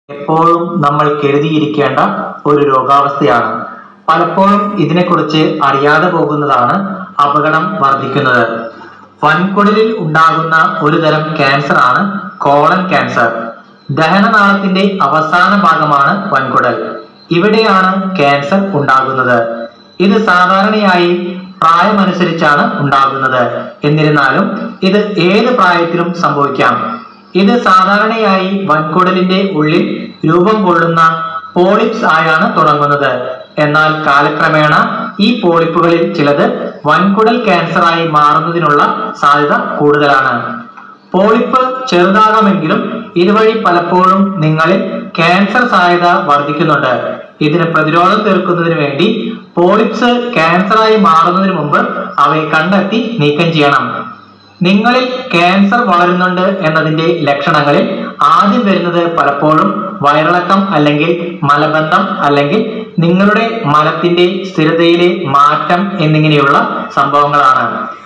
എപ്പോഴും നമ്മൾ കരുതിയിരിക്കേണ്ട ഒരു രോഗാവസ്ഥയാണ് പലപ്പോഴും ഇതിനെക്കുറിച്ച് അറിയാതെ പോകുന്നതാണ് അപകടം വർദ്ധിക്കുന്നത് വൻകുടലിൽ ഉണ്ടാകുന്ന ഒരു തരം ക്യാൻസർ ആണ് കോളൻ ക്യാൻസർ ദഹനനാളത്തിന്റെ അവസാന ഭാഗമാണ് വൻകുടൽ ഇവിടെയാണ് ക്യാൻസർ ഉണ്ടാകുന്നത് ഇത് സാധാരണയായി പ്രായമനുസരിച്ചാണ് ഉണ്ടാകുന്നത് എന്നിരുന്നാലും ഇത് ഏത് പ്രായത്തിലും സംഭവിക്കാം ഇത് സാധാരണയായി വൻകുടലിന്റെ ഉള്ളിൽ രൂപം കൊള്ളുന്ന പോളിപ്സ് ആയാണ് തുടങ്ങുന്നത് എന്നാൽ കാലക്രമേണ ഈ പോളിപ്പുകളിൽ ചിലത് വൻകുടൽ ക്യാൻസറായി മാറുന്നതിനുള്ള സാധ്യത കൂടുതലാണ് പോളിപ്പ് ചെറുതാകാമെങ്കിലും ഇതുവഴി പലപ്പോഴും നിങ്ങളിൽ ക്യാൻസർ സാധ്യത വർദ്ധിക്കുന്നുണ്ട് ഇതിന് പ്രതിരോധം തീർക്കുന്നതിന് വേണ്ടി പോളിപ്സ് ക്യാൻസറായി മാറുന്നതിന് മുമ്പ് അവയെ കണ്ടെത്തി നീക്കം ചെയ്യണം നിങ്ങളിൽ ക്യാൻസർ വളരുന്നുണ്ട് എന്നതിന്റെ ലക്ഷണങ്ങളിൽ ആദ്യം വരുന്നത് പലപ്പോഴും വയറിളക്കം അല്ലെങ്കിൽ മലബന്ധം അല്ലെങ്കിൽ നിങ്ങളുടെ മലത്തിന്റെ സ്ഥിരതയിലെ മാറ്റം എന്നിങ്ങനെയുള്ള സംഭവങ്ങളാണ്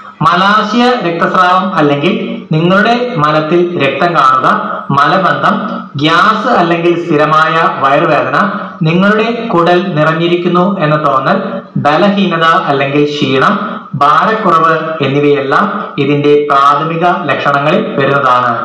മലാശയ രക്തസ്രാവം അല്ലെങ്കിൽ നിങ്ങളുടെ മലത്തിൽ രക്തം കാണുക മലബന്ധം ഗ്യാസ് അല്ലെങ്കിൽ സ്ഥിരമായ വയറുവേദന നിങ്ങളുടെ കുടൽ നിറഞ്ഞിരിക്കുന്നു എന്ന തോന്നൽ ബലഹീനത അല്ലെങ്കിൽ ക്ഷീണം ഭാരക്കുറവ് എന്നിവയെല്ലാം ഇതിന്റെ പ്രാഥമിക ലക്ഷണങ്ങളിൽ വരുന്നതാണ്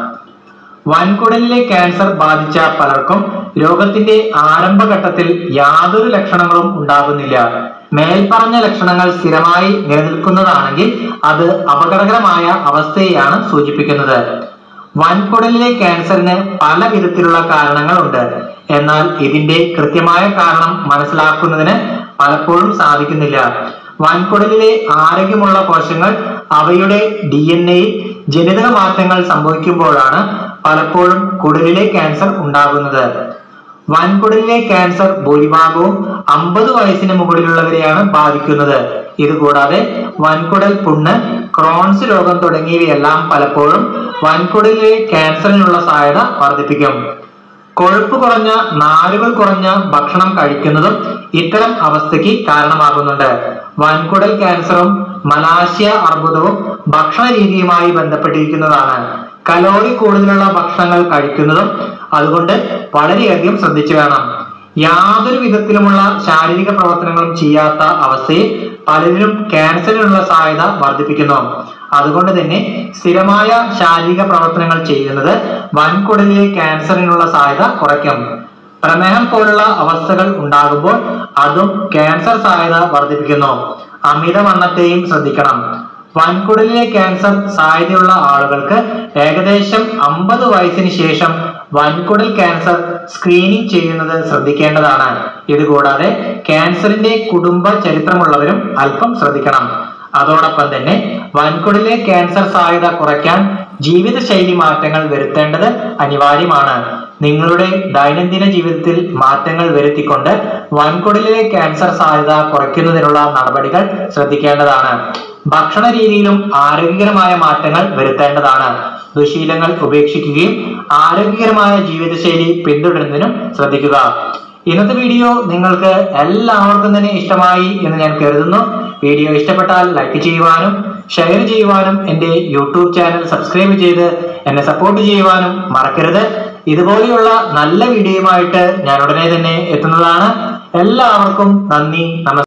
വൻകുടലിലെ ക്യാൻസർ ബാധിച്ച പലർക്കും രോഗത്തിന്റെ ആരംഭഘട്ടത്തിൽ യാതൊരു ലക്ഷണങ്ങളും ഉണ്ടാകുന്നില്ല മേൽപ്പറഞ്ഞ ലക്ഷണങ്ങൾ സ്ഥിരമായി നിലനിൽക്കുന്നതാണെങ്കിൽ അത് അപകടകരമായ അവസ്ഥയെയാണ് സൂചിപ്പിക്കുന്നത് വൻകുടലിലെ ക്യാൻസറിന് പല വിധത്തിലുള്ള കാരണങ്ങളുണ്ട് എന്നാൽ ഇതിന്റെ കൃത്യമായ കാരണം മനസ്സിലാക്കുന്നതിന് പലപ്പോഴും സാധിക്കുന്നില്ല വൻകുടലിലെ ആരോഗ്യമുള്ള കോശങ്ങൾ അവയുടെ ഡി എൻ എയിൽ ജനിതക മാറ്റങ്ങൾ സംഭവിക്കുമ്പോഴാണ് പലപ്പോഴും കുടലിലെ ക്യാൻസർ ഉണ്ടാകുന്നത് വൻകുടലിലെ ക്യാൻസർ ഭൂരിഭാഗവും അമ്പത് വയസ്സിന് മുകളിലുള്ളവരെയാണ് ബാധിക്കുന്നത് ഇതുകൂടാതെ വൻകുടൽ പുണ്ണ് ക്രോൺസ് രോഗം തുടങ്ങിയവയെല്ലാം പലപ്പോഴും വൻകുടലിലെ ക്യാൻസറിനുള്ള സാധ്യത വർദ്ധിപ്പിക്കും കൊഴുപ്പ് കുറഞ്ഞ നാരുകൾ കുറഞ്ഞ ഭക്ഷണം കഴിക്കുന്നതും ഇത്തരം അവസ്ഥയ്ക്ക് കാരണമാകുന്നുണ്ട് വൻകുടൽ ക്യാൻസറും മലാശയ അർബുദവും ഭക്ഷണ രീതിയുമായി ബന്ധപ്പെട്ടിരിക്കുന്നതാണ് കലോറി കൂടുതലുള്ള ഭക്ഷണങ്ങൾ കഴിക്കുന്നതും അതുകൊണ്ട് വളരെയധികം ശ്രദ്ധിച്ചു വേണം യാതൊരു വിധത്തിലുമുള്ള ശാരീരിക പ്രവർത്തനങ്ങളും ചെയ്യാത്ത അവസ്ഥയിൽ പലരിലും ക്യാൻസറിനുള്ള സാധ്യത വർദ്ധിപ്പിക്കുന്നു അതുകൊണ്ട് തന്നെ സ്ഥിരമായ ശാരീരിക പ്രവർത്തനങ്ങൾ ചെയ്യുന്നത് വൻകുടലിലെ ക്യാൻസറിനുള്ള സാധ്യത കുറയ്ക്കും പ്രമേഹം പോലുള്ള അവസ്ഥകൾ ഉണ്ടാകുമ്പോൾ അതും ക്യാൻസർ സാധ്യത വർദ്ധിപ്പിക്കുന്നു അമിതവണ്ണത്തെയും ശ്രദ്ധിക്കണം വൻകുടലിലെ ക്യാൻസർ സാധ്യതയുള്ള ആളുകൾക്ക് ഏകദേശം അമ്പത് വയസ്സിന് ശേഷം വൻകുടൽ ക്യാൻസർ സ്ക്രീനിംഗ് ചെയ്യുന്നത് ശ്രദ്ധിക്കേണ്ടതാണ് ഇതുകൂടാതെ ക്യാൻസറിന്റെ കുടുംബ ചരിത്രമുള്ളവരും അല്പം ശ്രദ്ധിക്കണം അതോടൊപ്പം തന്നെ വൻകുടലിലെ ക്യാൻസർ സാധ്യത കുറയ്ക്കാൻ ജീവിതശൈലി മാറ്റങ്ങൾ വരുത്തേണ്ടത് അനിവാര്യമാണ് നിങ്ങളുടെ ദൈനംദിന ജീവിതത്തിൽ മാറ്റങ്ങൾ വരുത്തിക്കൊണ്ട് വൻകുടലിലെ ക്യാൻസർ സാധ്യത കുറയ്ക്കുന്നതിനുള്ള നടപടികൾ ശ്രദ്ധിക്കേണ്ടതാണ് ഭക്ഷണ രീതിയിലും ആരോഗ്യകരമായ മാറ്റങ്ങൾ വരുത്തേണ്ടതാണ് ദുശീലങ്ങൾ ഉപേക്ഷിക്കുകയും ആരോഗ്യകരമായ ജീവിതശൈലി പിന്തുടരുന്നതിനും ശ്രദ്ധിക്കുക ഇന്നത്തെ വീഡിയോ നിങ്ങൾക്ക് എല്ലാവർക്കും തന്നെ ഇഷ്ടമായി എന്ന് ഞാൻ കരുതുന്നു വീഡിയോ ഇഷ്ടപ്പെട്ടാൽ ലൈക്ക് ചെയ്യുവാനും ഷെയർ ചെയ്യുവാനും എൻ്റെ യൂട്യൂബ് ചാനൽ സബ്സ്ക്രൈബ് ചെയ്ത് എന്നെ സപ്പോർട്ട് ചെയ്യുവാനും മറക്കരുത് ഇതുപോലെയുള്ള നല്ല വീഡിയോയുമായിട്ട് ഞാൻ ഉടനെ തന്നെ എത്തുന്നതാണ് എല്ലാവർക്കും നന്ദി നമസ്കാരം